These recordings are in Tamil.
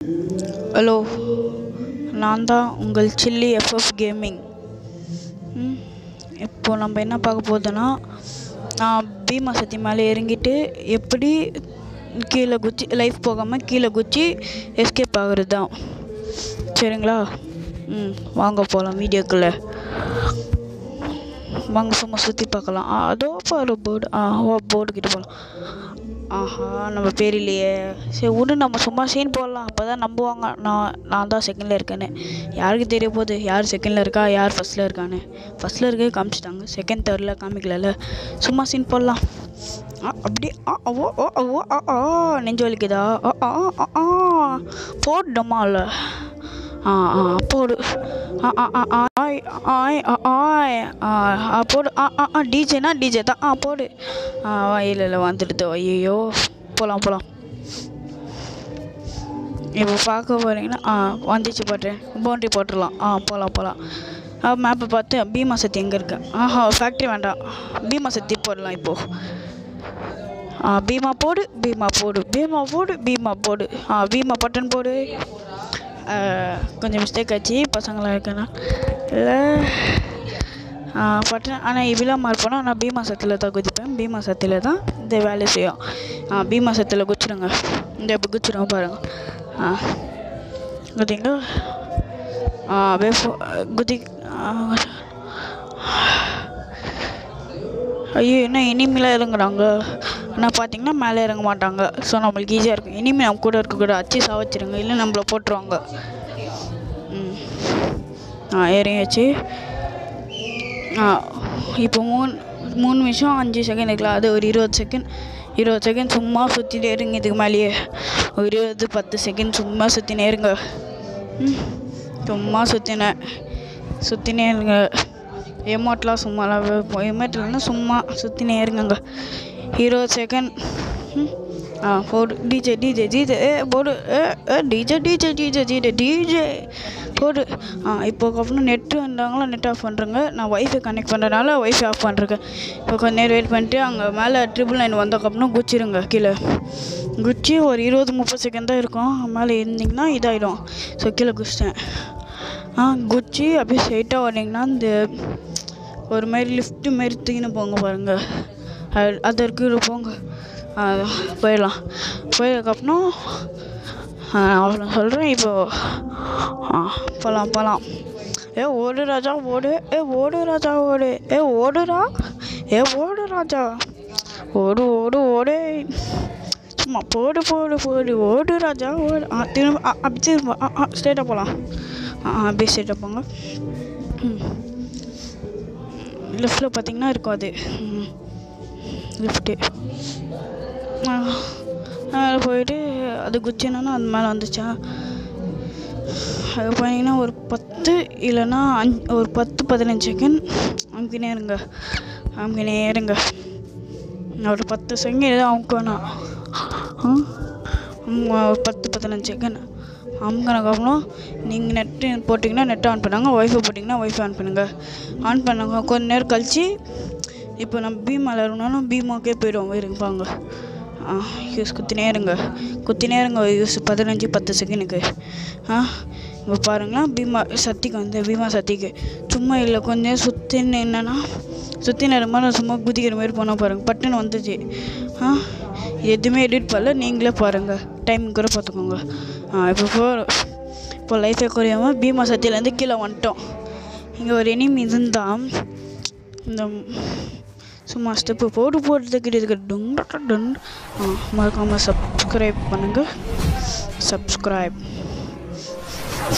ஹலோ நான் தான் உங்கள் சில்லி எஃப்எஃப் கேமிங் ம் இப்போ நம்ம என்ன பார்க்க போகுதுன்னா நான் பீமா சக்தி மேலே இறங்கிட்டு எப்படி கீழே குச்சி லைஃப் போகாமல் கீழே குச்சி எஸ்கேப் ஆகுறது தான் சரிங்களா ம் வாங்க போகலாம் வீடியோக்குள்ளே வாங்க சும்மா சுற்றி பார்க்கலாம் ஆ, அதோ பாரு போர்டு ஆ ஓ போர்டு கிட்ட போகலாம் ஆஹா நம்ம பேர் இல்லையே சரி விடு நம்ம சும்மா சீன் போடலாம் அப்போ தான் நம்புவாங்க நான் நான் தான் செகண்டில் இருக்கேன்னு யாருக்கு தெரிய போகுது யார் செகண்டில் இருக்கா யார் ஃபஸ்ட்டில் இருக்கான்னு ஃபஸ்ட்டில் இருக்க காமிச்சிட்டாங்க செகண்ட் தேர்டில் காமிக்கல சும்மா சீன் போடலாம் ஆ அப்படி ஆ ஓ ஓ ஓ ஆ ஆ நெஞ்சு வலிக்குதா ஆ ஆ ஆ ஆ போடுமா இல்லை ஆ ஆ போடு ஆ ஆ ஆ ஆ, ஆய் ஆய் ஆ, ஆய் ஆ ஆ போடு ஆ ஆ ஆ டிஜேனா டிஜே தான் ஆ போடு ஆ இல்லை இல்லை வந்துடுது ஐயோ போகலாம் போகலாம் இப்போ பார்க்க போகிறீங்கன்னா ஆ வந்துச்சு போட்டுறேன் பவுண்ட்ரி போட்டுடலாம் ஆ போகலாம் போகலாம் ஆ மேப்பை பார்த்து பீமா சக்தி எங்கே இருக்கு ஆஹா ஃபேக்ட்ரி வேண்டாம் பீமா சக்தி போடலாம் இப்போது ஆ பீமா போடு பீமா போடு பீமா போடு பீமா போடு ஆ பீமா பட்டன் போடு ஆ, கொஞ்சம் மிஸ்டேக் ஆச்சு பசங்களாம் இருக்கேன்னா இல்லை பட்டன் ஆனால் இப்படிலாம் மார்க் நான் பீமா சத்தில் தான் குதிப்பேன் பீமா சத்தில் தான் இந்த வேலை செய்யும் ஆ பீமா சத்தில் குச்சிடுங்க இந்த இப்போ குச்சிடுங்க பாருங்கள் ஆ குதிங்க ஆ அப்படியே ஃபோ- குதி ஆ, ஐயோ என்ன இனிமேலாம் இறங்குறாங்க ஆனால் பார்த்தீங்கன்னா மேலே இறங்க மாட்டாங்க ஸோ நம்மளுக்கு ஈஸியாக இருக்கும் இனிமேல் நம்ம கூட இருக்கக்கூட அச்சு சாவச்சிருங்க இல்லை நம்மள போட்டுருவாங்க ம் ஆ இறங்கியாச்சு ஆ இப்போ மூணு மூணு நிமிஷம் அஞ்சு செகண்ட் இருக்கலாம் அது ஒரு இருபது செகண்ட் இருபது செகண்ட் சும்மா சுற்றிட்டே இருங்க இதுக்கு மேலேயே ஒரு இருபது பத்து செகண்ட் சும்மா சுற்றினே இருங்க ம் சும்மா சுற்றினேன் சுற்றினே இருங்க எமோட்லாம் சும்மாலாம் எமோட்லாம் சும்மா சுற்றினே இருங்கங்க இருபது செகண்ட் ம் ஆ போடு டிஜே டிஜே டிஜே ஏ போடு ஏ ஏ DJ DJ DJ DJ DJ போடு ஆ இப்போ அப்புறம் நெட்டு வந்தாங்களா நெட் ஆஃப் பண்ணுறேங்க நான் ஒய்ஃபை கனெக்ட் பண்ணுறதுனால ஒய்ஃபை ஆஃப் பண்ணுறேன் இப்போ கொஞ்ச நேரம் வெயிட் பண்ணிட்டு அங்கே மேலே ட்ரிபிள் நைன் வந்ததுக்கப்புறம் குச்சிருங்க கீழே குச்சி ஒரு இருபது முப்பது செகண்ட் தான் இருக்கும் மேலே இருந்தீங்கன்னா இதாகிடும் ஸோ கீழே குச்சிட்டேன் ஆ குச்சி அப்படியே ஸ்ட்ரைட்டாக வந்தீங்கன்னா இந்த ஒரு மாதிரி லிஃப்ட்டு மாரி தூக்கின்னு போங்க பாருங்கள் அது அது இருக்குது போங்க ஆ, போயிடலாம் போயதுக்கப்புறம் அவ்வளோ சொல்கிறேன் இப்போ ஆ போகலாம் போகலாம் ஏ ஓடு ராஜா ஓடு ஏ ஓடு ராஜா ஓடு ஏ ஓடுடா ஏ ஓடு ராஜா ஓடு ஓடு ஓடு சும்மா போடு போடு போடு ஓடு ராஜா ஓடு ஆ திரும்ப ஆ, அப்படி திரும்ப ஆ ஆ ஸ்ட்ரைட்டாக போகலாம் ஆ ஆ, அப்படியே ஸ்ட்ரைட்டாக போங்க ம் லெஃப்டில் பார்த்தீங்கன்னா இருக்கும் அது லிஃப்ட்டு அதில் போயிட்டு அது குச்சினோன்னா அது மேலே வந்துச்சா அது பார்த்தீங்கன்னா ஒரு பத்து இல்லைன்னா அஞ்சு ஒரு பத்து பதினஞ்சு செகண்ட் அமுக்கினே இருங்க அமுக்கினே இருங்க ஒரு பத்து செகண்ட் எதுவும் அமுக்கணும் ஆ? ஆமா, ஒரு பத்து பதினஞ்சு செகண்ட் அமுக்கினதுக்கப்புறம் நீங்கள் நெட்டு போட்டிங்கன்னா நெட் ஆன் பண்ணுங்க ஒய்ஃபை போட்டிங்கன்னா ஒய்ஃபை ஆன் பண்ணுங்க ஆன் பண்ணாங்க கொஞ்ச நேரம் கழிச்சு இப்போ நம்ம பீமாவில் இருக்கணும்னா பீமாக்கே போயிடுவோம் இருப்பாங்க ஆ யூஸ் குத்தினே இருங்க குத்தினே இருங்க யூஸ் பதினஞ்சு பத்து செகண்டுக்கு ஆ இப்போ பாருங்களா பீமா சக்திக்கு வந்து பீமா சக்திக்கு சும்மா இல்லை கொஞ்சம் சுற்றின்னு என்னன்னா சுற்றி நேரம் மாதிரி சும்மா குதிக்கிற மாதிரி போனால் பாருங்கள் பட்டுன்னு வந்துச்சு ஆ இது எதுவுமே எடிட் பண்ணல நீங்களே பாருங்கள் டைம் கூட பார்த்துக்கோங்க ஆ இப்போ போ இப்போ லைஃபே குறையாமல் பீமா சக்தியிலேருந்து கீழே வந்துட்டோம் இங்கே ஒரு எனிமி இருந்தால் இந்த சும்மா ஸ்டெப்பு போட்டு போட்டுக்கிட்டு இதுக்கு டுங் டட டுங் ஆ மறக்காமல் சப்ஸ்கிரைப் பண்ணுங்கள் சப்ஸ்கிரைப்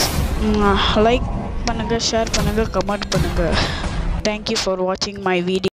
லைக் பண்ணுங்கள் ஷேர் பண்ணுங்கள் கமெண்ட் பண்ணுங்கள் தேங்க்யூ ஃபார் வாட்சிங் மை வீடியோ